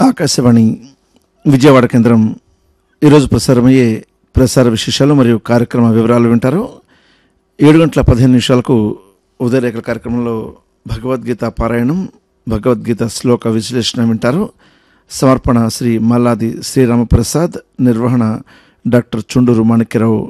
ఆకాశవాణి విజయవాడ కేంద్రం ఈరోజు ప్రసారమయ్యే ప్రసార విశేషాలు మరియు కార్యక్రమ వివరాలు వింటారు ఏడు గంటల పదిహేను నిమిషాలకు ఉదయరేఖల కార్యక్రమంలో భగవద్గీత పారాయణం భగవద్గీత శ్లోక విశ్లేషణ వింటారు సమర్పణ శ్రీ మల్లాది శ్రీరామప్రసాద్ నిర్వహణ డాక్టర్ చుండూరు మాణిక్యరావు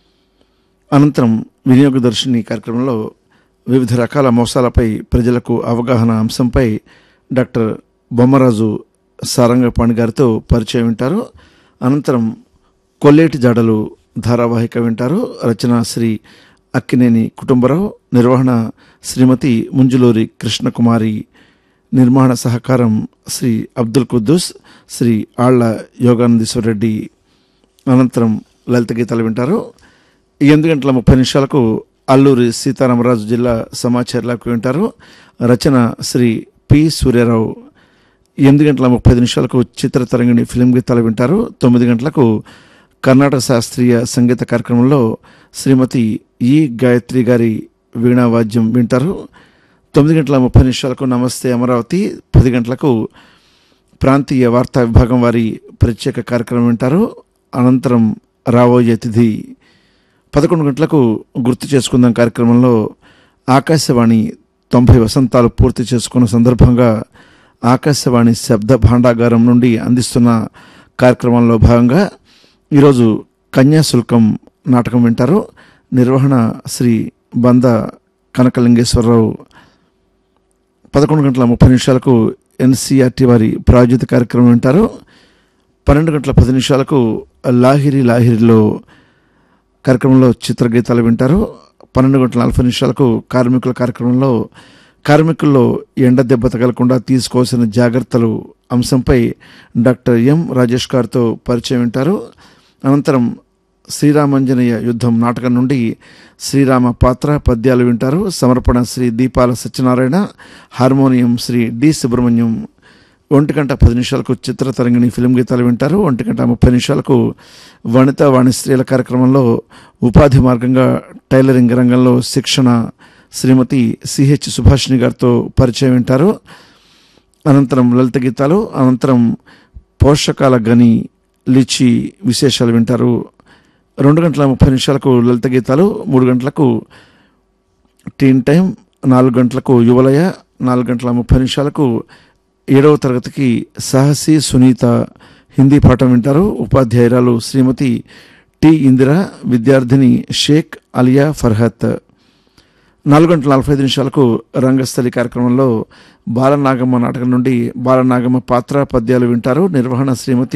అనంతరం వినియోగదర్శిని కార్యక్రమంలో వివిధ రకాల మోసాలపై ప్రజలకు అవగాహన అంశంపై డాక్టర్ బొమ్మరాజు సారంగపాణి గారితో పరిచయం వింటారు అనంతరం కొల్లేటి జాడలు ధారావాహిక వింటారు రచన శ్రీ అక్కినేని కుటుంబరావు నిర్వహణ శ్రీమతి ముంజులూరి కృష్ణకుమారి నిర్మాణ సహకారం శ్రీ అబ్దుల్ కుద్దూస్ శ్రీ ఆళ్ల యోగానందీశ్వరరెడ్డి అనంతరం లలిత గీతాలు వింటారు ఎనిమిది గంటల ముప్పై నిమిషాలకు అల్లూరి సీతారామరాజు జిల్లా సమాచారాలకు వింటారు రచన శ్రీ పి సూర్యారావు ఎనిమిది గంటల ముప్పై నిమిషాలకు చిత్ర తరంగిణి ఫిలిం గీతాలు వింటారు తొమ్మిది గంటలకు కర్ణాటక శాస్త్రీయ సంగీత కార్యక్రమంలో శ్రీమతి ఈ గాయత్రి గారి వీణా వాద్యం వింటారు తొమ్మిది గంటల ముప్పై నిమిషాలకు నమస్తే అమరావతి పది గంటలకు ప్రాంతీయ వార్తా విభాగం వారి ప్రత్యేక కార్యక్రమం వింటారు అనంతరం రాబోయే తిథి పదకొండు గంటలకు గుర్తు చేసుకుందాం కార్యక్రమంలో ఆకాశవాణి తొంభై వసంతాలు పూర్తి చేసుకున్న సందర్భంగా ఆకాశవాణి శబ్ద భాండాగారం నుండి అందిస్తున్న కార్యక్రమంలో భాగంగా ఈరోజు కన్యాశుల్కం నాటకం వింటారు నిర్వహణ శ్రీ బంద కనకలింగేశ్వరరావు పదకొండు గంటల ముప్పై నిమిషాలకు ఎన్సీఆర్టీ వారి ప్రాయోజిత కార్యక్రమం వింటారు పన్నెండు గంటల పది నిమిషాలకు లాహిరి లాహిరిలో కార్యక్రమంలో చిత్రగీతాలు వింటారు పన్నెండు గంటల నలభై నిమిషాలకు కార్మికుల కార్యక్రమంలో కార్మికుల్లో ఎండ దెబ్బ తగలకుండా తీసుకోవాల్సిన జాగ్రత్తలు అంశంపై డాక్టర్ ఎం రాజేష్ గారితో పరిచయం వింటారు అనంతరం శ్రీరామంజనేయ యుద్ధం నాటకం నుండి శ్రీరామ పాత్ర పద్యాలు వింటారు సమర్పణ శ్రీ దీపాల సత్యనారాయణ హార్మోనియం శ్రీ డి సుబ్రహ్మణ్యం ఒంటి గంట పది నిమిషాలకు చిత్ర తరంగిణి ఫిలిం గీతాలు వింటారు ఒంటి గంట ముప్పై నిమిషాలకు వనిత వాణి స్త్రీల కార్యక్రమంలో ఉపాధి మార్గంగా టైలరింగ్ రంగంలో శిక్షణ శ్రీమతి సిహెచ్ సుభాషిణి గారితో పరిచయం వింటారు అనంతరం లలిత గీతాలు అనంతరం పోషకాల గని లిచి విశేషాలు వింటారు రెండు గంటల ముప్పై నిమిషాలకు లలిత గీతాలు మూడు గంటలకు టీన్ టైం నాలుగు గంటలకు యువలయ నాలుగు గంటల ముప్పై నిమిషాలకు ఏడవ తరగతికి సాహసి సునీత హిందీ పాఠం వింటారు ఉపాధ్యాయురాలు శ్రీమతి టి ఇందిర విద్యార్థిని షేక్ అలియా ఫర్హత్ నాలుగు గంటల నలభై ఐదు నిమిషాలకు రంగస్థలి కార్యక్రమంలో బాలనాగమ్మ నాటకం నుండి బాలనాగమ్మ పాత్ర పద్యాలు వింటారు నిర్వహణ శ్రీమతి